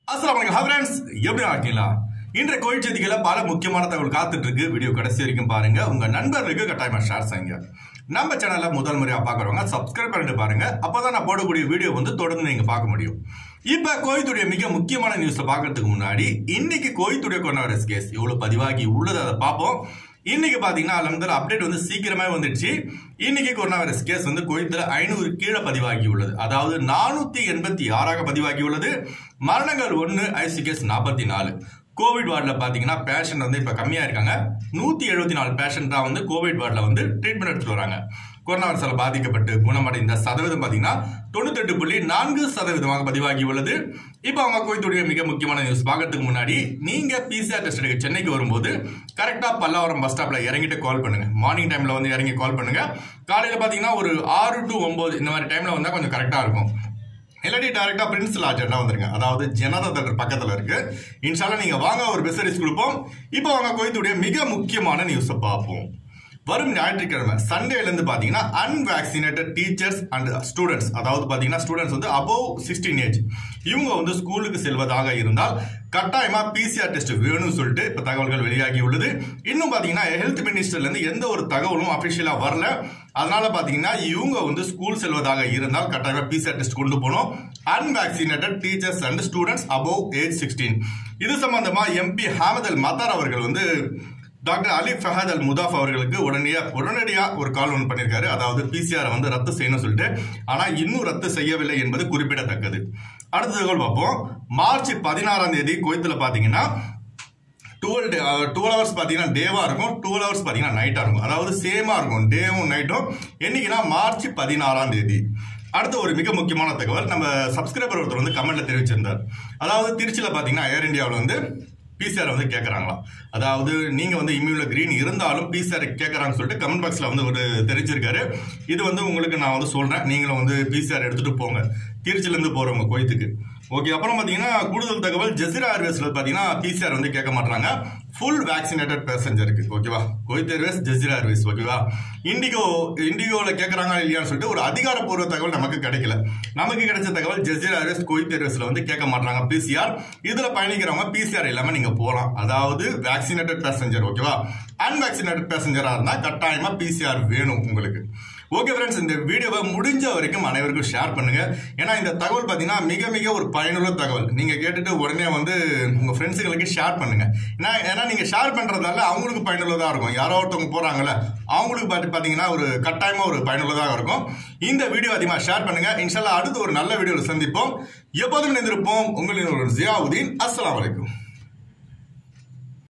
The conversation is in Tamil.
அஸ்லாம் வலைக்கம் ஹாய் ஃப்ரெண்ட்ஸ் எப்படி இருக்கீங்களா இன்றைய கோயில் செய்திகளை பல முக்கியமான தகவல் காத்துட்டு இருக்கு வீடியோ கடைசி வரைக்கும் பாருங்க உங்க நண்பர்களுக்கு கட்டாயமா ஷேர் செய்யுங்க நம்ம சேனலை முதல் முறையா பாக்குறவங்க சப்ஸ்கிரைப் பண்ணிட்டு பாருங்க அப்பதான் நான் போடக்கூடிய வீடியோ வந்து தொடர்ந்து நீங்க பார்க்க முடியும் இப்ப கோயத்துடைய மிக முக்கியமான நியூஸ்ல பாக்குறதுக்கு முன்னாடி இன்னைக்கு கோயத்துடைய கொரோனா வைரஸ் கேஸ் எவ்வளவு பதிவாகி உள்ளது அதை பார்ப்போம் இன்னைக்கு பாத்தீங்கன்னா அலமதுல அப்டேட் வந்து சீக்கிரமே வந்துடுச்சு இன்னைக்கு கொரோனா வைரஸ் கேஸ் வந்து கோயத்துல ஐநூறு கீழே பதிவாகி உள்ளது அதாவது நானூத்தி எண்பத்தி ஆறாக பதிவாகி உள்ளது மரணங்கள் ஒன்னு ஐசி கேஸ் நாற்பத்தி நாலு கோவிட் வார்டில் பார்த்தீங்கன்னா பேஷண்ட் வந்து இப்போ கம்மியாக இருக்காங்க நூற்றி எழுபத்தி நாலு பேஷண்ட் தான் வந்து கோவிட் வார்டில் வந்து ட்ரீட்மெண்ட் எடுத்துட்டு வராங்க கொரோனா வைரஸால் பாதிக்கப்பட்டு குணமடைந்த சதவீதம் பார்த்தீங்கன்னா தொண்ணூத்தெட்டு புள்ளி நான்கு சதவீதமாக பதிவாகி உள்ளது இப்போ அவங்க கோயத்துடைய மிக முக்கியமான நியூஸ் பார்க்கறதுக்கு முன்னாடி நீங்க பிசிஆர் டெஸ்ட் எடுக்க சென்னைக்கு வரும்போது கரெக்டாக பல்லாவரம் பஸ் ஸ்டாப்ல இறங்கிட்டு கால் பண்ணுங்க மார்னிங் டைம்ல வந்து இறங்கி கால் பண்ணுங்க காலையில் பார்த்தீங்கன்னா ஒரு ஆறு டு ஒன்பது இந்த மாதிரி டைம்ல வந்தால் கொஞ்சம் கரெக்டாக இருக்கும் இல்லாட்டி டேரக்டா பிரின்ஸ் லாட்ஜெட்லாம் வந்துருங்க அதாவது ஜனதா தேட்டர் பக்கத்துல இருக்கு இன்ஷால்லா நீங்க வாங்க ஒரு பெசரிஸ் கொடுப்போம் இப்போ வாங்க கோயத்துடைய மிக முக்கியமான நியூஸை பார்ப்போம் வரும் ஞாயிற்றுக்கிழமை சண்டேல இருந்து பாத்தீங்கன்னா அன்வேக்சினேட்டட் டீச்சர்ஸ் அண்ட் ஸ்டூடெண்ட்ஸ் அதாவது பாத்தீங்கன்னா ஸ்டூடெண்ட்ஸ் வந்து அபவ் சிக்ஸ்டீன் ஏஜ் இவங்க வந்து ஸ்கூலுக்கு செல்வதாக இருந்தால் கட்டாயமா பிசிஆர் டெஸ்ட் வேணும்னு சொல்லிட்டு இப்ப தகவல்கள் வெளியாகி உள்ளது இன்னும் பாத்தீங்கன்னா ஹெல்த் மினிஸ்டர்ல இருந்து எந்த ஒரு தகவலும் அபிஷியலா வரல அதனால பாத்தீங்கன்னா இவங்க வந்து ஸ்கூல் செல்வதாக இருந்தால் கட்டாயமா பிசிஆர் டெஸ்ட் கொண்டு போனோம் unvaccinated teachers and students above age sixteen இது சம்பந்தமா எம்பி ஹாமத் அல் மத்தார் அவர்கள் வந்து டாக்டர் அலி ஃபஹத் அல் முதாஃப் அவர்களுக்கு உடனடியா உடனடியா ஒரு கால் ஒன்று பண்ணியிருக்காரு அதாவது பிசிஆர் வந்து ரத்து செய்யணும்னு சொல்லிட்டு ஆனா இன்னும் ரத்து செய்யவில்லை என்பது குறிப்பிடத்தக்கது அடுத்த தகவல் பார்ப்போம் மார்ச் பதினாறாம் தேதி கோயத்துல பாத்தீங்கன்னா டுவெல் டுவெல் ஹவர்ஸ் பார்த்தீங்கன்னா டேவாக இருக்கும் டுவெல் ஹவர்ஸ் பார்த்தீங்கன்னா நைட்டாக இருக்கும் அதாவது சேமாக இருக்கும் டேவும் நைட்டும் என்னைக்குன்னா மார்ச் பதினாறாம் தேதி அடுத்த ஒரு மிக முக்கியமான தகவல் நம்ம சப்ஸ்கிரைபர் ஒருத்தர் வந்து கமெண்ட்ல தெரிவிச்சிருந்தார் அதாவது திருச்சியில் பார்த்தீங்கன்னா ஏர் இந்தியாவில் வந்து பிசிஆர் வந்து கேட்குறாங்களாம் அதாவது நீங்க வந்து இம்யூல கிரீன் இருந்தாலும் பிசிஆர் கேட்குறாங்கன்னு சொல்லிட்டு கமெண்ட் பாக்ஸ்ல வந்து ஒரு தெரிஞ்சிருக்காரு இது வந்து உங்களுக்கு நான் வந்து சொல்றேன் நீங்களும் வந்து பிசிஆர் எடுத்துட்டு போங்க திருச்சில இருந்து போறவங்க கோயத்துக்கு ஓகே அப்புறம் பாத்தீங்கன்னா கூடுதல் தகவல் ஜெசிரா ஏர்வேஸ்ல பாத்தீங்கன்னா பிசிஆர் வந்து கேட்க மாட்டாங்க ஃபுல் வேக்சினேட்டட் பேசஞ்சருக்கு ஓகேவா கோயத் ஏர்வேஸ் ஜெசிரா ஏர்வேஸ் ஓகேவா இண்டிகோ இண்டிகோல கேட்கறாங்க இல்லையான்னு சொல்லிட்டு ஒரு அதிகாரப்பூர்வ தகவல் நமக்கு கிடைக்கல நமக்கு கிடைச்ச தகவல் ஜெசிரா ஏர்வேஸ் கோயத் ஏர்வேஸ்ல வந்து கேட்க மாட்டாங்க பிசிஆர் இதுல பயணிக்கிறவங்க பிசிஆர் இல்லாம நீங்க போகலாம் அதாவது வேக்சினேட்டட் பேசஞ்சர் ஓகேவா அன்வேக்சினேட்டட் பேசஞ்சரா இருந்தா கட்டாயமா பிசிஆர் வேணும் உங்களுக்கு ஓகே ஃப்ரெண்ட்ஸ் இந்த வீடியோவை முடிஞ்ச வரைக்கும் அனைவருக்கும் ஷேர் பண்ணுங்க ஏன்னா இந்த தகவல் பார்த்தீங்கன்னா மிக மிக ஒரு பயனுள்ள தகவல் நீங்க கேட்டுட்டு உடனே வந்து உங்க ஃப்ரெண்ட்ஸுகளுக்கு ஷேர் பண்ணுங்க ஏன்னா ஏன்னா நீங்க ஷேர் பண்றதால அவங்களுக்கு பயனுள்ளதா இருக்கும் யாரோ ஒருத்தவங்க போறாங்கல்ல அவங்களுக்கு பார்த்து பார்த்தீங்கன்னா ஒரு கட்டாயமா ஒரு பயனுள்ளதாக இருக்கும் இந்த வீடியோ அதிகமாக ஷேர் பண்ணுங்க இன்ஷால்லா அடுத்து ஒரு நல்ல வீடியோவில் சந்திப்போம் எப்போதும் நினைந்திருப்போம் உங்களின் ஒரு ஜியாவுதீன் அஸ்லாம் வலைக்கும்